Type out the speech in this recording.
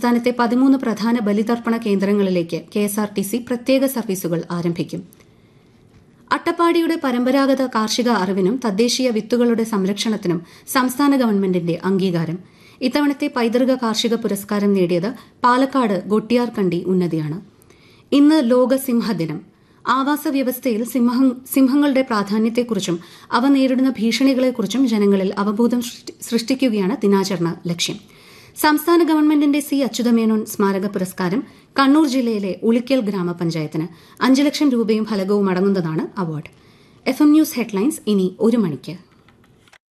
സംസ്ഥാനത്തെ പതിമൂന്ന് പ്രധാന ബലിതർപ്പണ കേന്ദ്രങ്ങളിലേക്ക് കെഎസ്ആർടിസി പ്രത്യേക സർവീസുകൾ ആരംഭിക്കും അട്ടപ്പാടിയുടെ പരമ്പരാഗത കാർഷിക അറിവിനും തദ്ദേശീയ വിത്തുകളുടെ സംരക്ഷണത്തിനും സംസ്ഥാന ഗവൺമെന്റിന്റെ അംഗീകാരം ഇത്തവണത്തെ പൈതൃക കാർഷിക പുരസ്കാരം നേടിയത് പാലക്കാട് ഗൊട്ടിയാർ കണ്ടി ഉന്നതിയാണ് ഇന്ന് ലോക സിംഹദിനം ആവാസ വ്യവസ്ഥയിൽ സിംഹം സിംഹങ്ങളുടെ പ്രാധാന്യത്തെക്കുറിച്ചും അവ നേരിടുന്ന ഭീഷണികളെക്കുറിച്ചും ജനങ്ങളിൽ അവബോധം സൃഷ്ടി- സൃഷ്ടിക്കുകയാണ് ദിനാചരണ ലക്ഷ്യം സംസ്ഥാന ഗവൺമെന്റിന്റെ സി അച്യുതമേനോൻ സ്മാരക പുരസ്കാരം കണ്ണൂർ ജില്ലയിലെ ഉളിക്കൽ ഗ്രാമപഞ്ചായത്തിന് അഞ്ച് ലക്ഷം രൂപയും ഫലകവും അടങ്ങുന്നതാണ് award F M news headlines ഇനി ഒരു മണിക്ക്